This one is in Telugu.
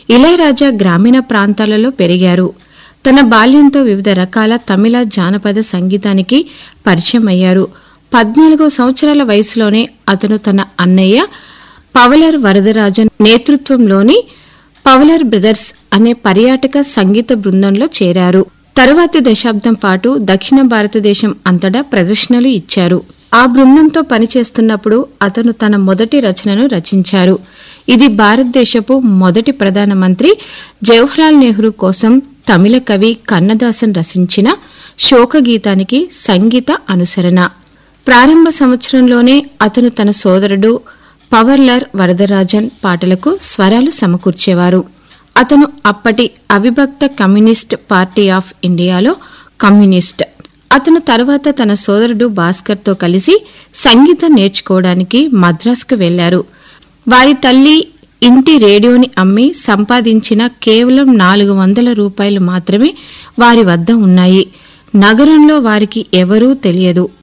ఇళయరాజా గ్రామీణ ప్రాంతాలలో పెరిగారు తన బాల్యంతో వివిధ రకాల తమిళ జానపద సంగీతానికి పరిచయం అయ్యారు పద్నాలుగో సంవత్సరాల వయసులోనే అతను తన అన్నయ్య పవలర్ వరదరాజన్ నేతృత్వంలోని పవలర్ బ్రదర్స్ అనే పర్యాటక సంగీత బృందంలో చేరారు తరువాతి దశాబ్దం పాటు దక్షిణ భారతదేశం అంతటా ప్రదర్శనలు ఇచ్చారు ఆ బృందంతో పనిచేస్తున్నప్పుడు అతను తన మొదటి రచనను రచించారు ఇది భారతదేశపు మొదటి ప్రధానమంత్రి జవహర్లాల్ నెహ్రూ కోసం తమిళ కవి కన్నదాసన్ రచించిన శోకగీతానికి సంగీత అనుసరణ ప్రారంభ సంవత్సరంలోనే అతను తన సోదరుడు పవర్లర్ వరదరాజన్ పాటలకు స్వరాలు సమకూర్చేవారు అతను అప్పటి అవిభక్త కమ్యూనిస్ట్ పార్టీ ఆఫ్ ఇండియాలో కమ్యూనిస్ట్ అతను తర్వాత తన సోదరుడు భాస్కర్తో కలిసి సంగీతం నేర్చుకోవడానికి మద్రాసుకు వెళ్లారు వారి తల్లి ఇంటి రేడియోని అమ్మి సంపాదించిన కేవలం నాలుగు వందల రూపాయలు మాత్రమే వారి వద్ద ఉన్నాయి నగరంలో వారికి ఎవరూ తెలియదు